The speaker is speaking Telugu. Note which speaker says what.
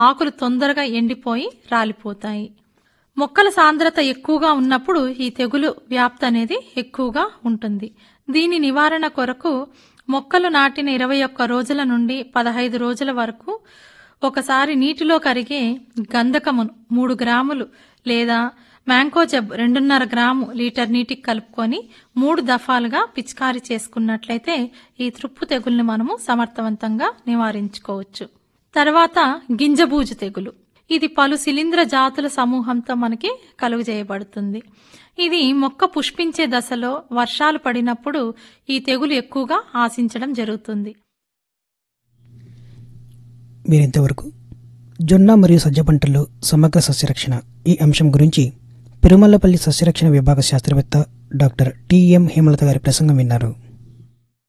Speaker 1: ఆకులు తొందరగా ఎండిపోయి రాలిపోతాయి మొక్కల సాంద్రత ఎక్కువగా ఉన్నప్పుడు ఈ తెగులు వ్యాప్తి అనేది ఎక్కువగా ఉంటుంది దీని నివారణ కొరకు మొక్కలు నాటిన ఇరవై ఒక్క రోజుల నుండి పదహైదు రోజుల వరకు ఒకసారి నీటిలో కరిగే గంధకమును మూడు గ్రాములు లేదా మ్యాంకోజబ్ రెండున్నర గ్రాము లీటర్ నీటికి కలుపుకొని మూడు దఫాలుగా పిచికారీ చేసుకున్నట్లయితే ఈ త్రుప్పు తెగుల్ని మనము సమర్థవంతంగా నివారించుకోవచ్చు తర్వాత గింజబూజు తెగులు ఇది పలు శిలీంద్ర జాతుల సమూహంతో మనకి కలుగజేయబడుతుంది ఇది మొక్క పుష్పించే దశలో వర్షాలు పడినప్పుడు ఈ తెగులు ఎక్కువగా ఆశించడం జరుగుతుంది
Speaker 2: మీరింతవరకు జొన్న మరియు సజ్జ పంటల్లో సమగ్ర సస్యరక్షణ ఈ అంశం గురించి పెరుమల్లపల్లి సస్యరక్షణ విభాగ శాస్త్రవేత్త డాక్టర్ టిఎం హేమలత గారి ప్రసంగం విన్నారు